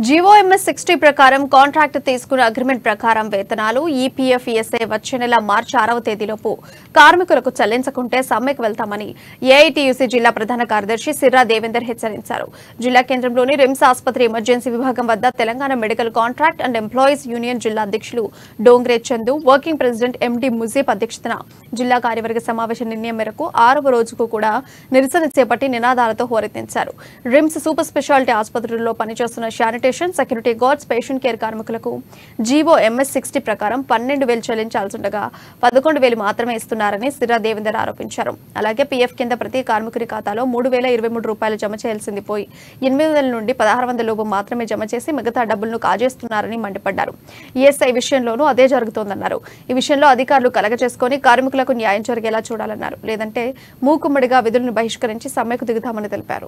GOMS sixty ప్రకారం contract తీసుకున్న agreement ప్రకారం వేతనాలు ఈపీఎఫ్ ఈఎస్ఐ వచ్చే నెల మార్చి ఆరవ తేదీలోపు కార్మికులకు చెల్లించకుంటే సమ్మెకు వెళ్తామని ఏఐటీయూసీ జిల్లా ప్రధాన కార్యదర్శి సిర్రా దేవేందర్ హెచ్చరించారు జిల్లా కేంద్రంలోని రిమ్స్ ఆసుపత్రి ఎమర్జెన్సీ విభాగం వద్ద Telangana medical contract and employees union జిల్లా అధ్యక్షులు Dongre Chandu working president MD Mujeeb అధ్యక్షతన జిల్లా కార్యవర్గ సమావేశం నిర్ణయం మేరకు ఆరవ రోజుకు కూడా నిరసన చేపట్టి నినాదాలతో హోరెత్తించారు రిమ్స్ సూపర్ స్పెషాలిటీ ఆసుపత్రుల్లో పనిచేస్తున్న sanitation security guards patient care కార్మికులకు జీవో ఎంఎస్ సిక్స్టీ ప్రకారం పన్నెండు వేలు చెల్లించాల్సిండగా పదకొండు వేలు మాత్రమే ఇస్తున్నారని సిరా దేవేందర్ ఆరోపించారు అలాగే పీఎఫ్ కింద ప్రతి కార్మికుడి ఖాతాలో మూడు వేల ఇరవై మూడు రూపాయలు జమ చేయాల్సింది పోయి ఎనిమిది వందల నుండి పదహారు వందల లోపు మాత్రమే జమ చేసి మిగతా డబ్బులను కాజేస్తున్నారని మండిపడ్డారు ఈఎస్ఐ విషయంలోనూ అదే జరుగుతోందన్నారు ఈ విషయంలో అధికారులు కలగజేసుకొని కార్మికులకు న్యాయం జరిగేలా చూడాలన్నారు లేదంటే మూకుమ్మడిగా విధులను బహిష్కరించి సమ్మెకు దిగుతామని తెలిపారు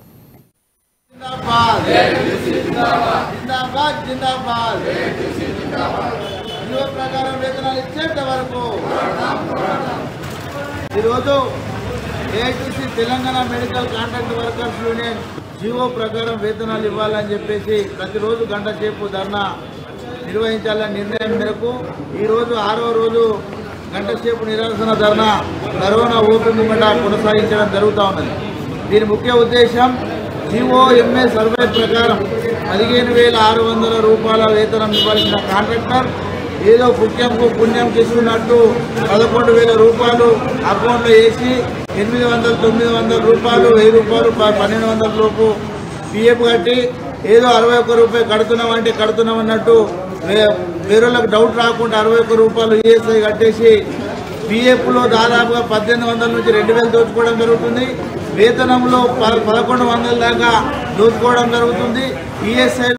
జిందాబాద్ జిందాబాద్ జిందాబాద్ జీవో ప్రకారం వేతనాలు ఇచ్చేంత వరకు ఈరోజు AITC Telangana medical contract workers union GO ప్రకారం వేతనాలు ఇవ్వాలని చెప్పేసి ప్రతిరోజు గంట సేపు ధర్నా నిర్వహించాలని నిర్ణయం మేరకు ఈరోజు ఆరో రోజు గంట సేపు నిరసన ధర్నా కరోనా ఓపీ ముంగట కొనసాగించడం జరుగుతూ ఉన్నది దీని ముఖ్య ఉద్దేశం జీఓఎంఏ సర్వే ప్రకారం పదిహేను వేల ఆరు వందల రూపాయల వేతనం ఇవ్వాల్సిన కాంట్రాక్టర్ ఏదో పుణ్యంకు పుణ్యం చేసుకున్నట్టు పదకొండు వేల రూపాయలు అకౌంట్లో వేసి ఎనిమిది వందల తొమ్మిది వందల రూపాయలు వెయ్యి రూపాయలు ప- పన్నెండు వందల లోపు పిఎఫ్ కట్టి ఏదో అరవై ఒక్క రూపాయలు కడుతున్నాం అంటే కడుతున్నాం అన్నట్టు వే- వేరేళ్ళకి డౌట్ రాకుండా అరవై ఒక్క రూపాయలు ఈఎస్ఐ కట్టేసి పిఎఫ్లో దాదాపుగా పద్దెనిమిది వందల నుంచి రెండు వేలు దోచుకోవడం జరుగుతుంది వేతనంలో ప- పదకొండు వందల దాకా దోచుకోవడం జరుగుతుంది ఈఎస్ఐ